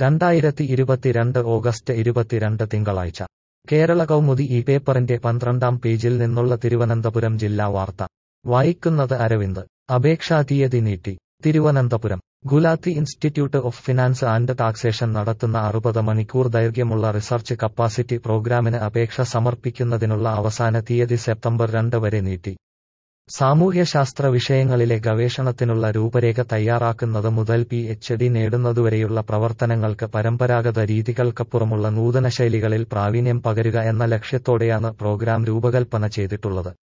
രണ്ടായിരത്തി ഇരുപത്തിരണ്ട് ഓഗസ്റ്റ് ഇരുപത്തിരണ്ട് തിങ്കളാഴ്ച കേരള കൗമുദി ഈ പേപ്പറിന്റെ പന്ത്രണ്ടാം പേജിൽ നിന്നുള്ള തിരുവനന്തപുരം ജില്ലാ വാർത്ത വായിക്കുന്നത് അരവിന്ദ് അപേക്ഷാ തീയതി നീട്ടി Thiruvananthapuram Gulati institute of finance and taxation നടത്തുന്ന അറുപത് മണിക്കൂർ ദൈർഘ്യമുള്ള റിസർച്ച് കപ്പാസിറ്റി പ്രോഗ്രാമിന് അപേക്ഷ സമർപ്പിക്കുന്നതിനുള്ള അവസാന തീയതി സെപ്റ്റംബർ രണ്ട് വരെ നീട്ടി സാമൂഹ്യശാസ്ത്ര വിഷയങ്ങളിലെ ഗവേഷണത്തിനുള്ള രൂപരേഖ തയ്യാറാക്കുന്നത് മുതൽ പി എച്ച് ഡി നേടുന്നതുവരെയുള്ള പ്രവർത്തനങ്ങൾക്ക് പരമ്പരാഗത രീതികൾക്കപ്പുറമുള്ള നൂതന ശൈലികളിൽ പ്രാവീണ്യം പകരുക എന്ന ലക്ഷ്യത്തോടെയാണ് പ്രോഗ്രാം രൂപകൽപ്പന ചെയ്തിട്ടുള്ളത്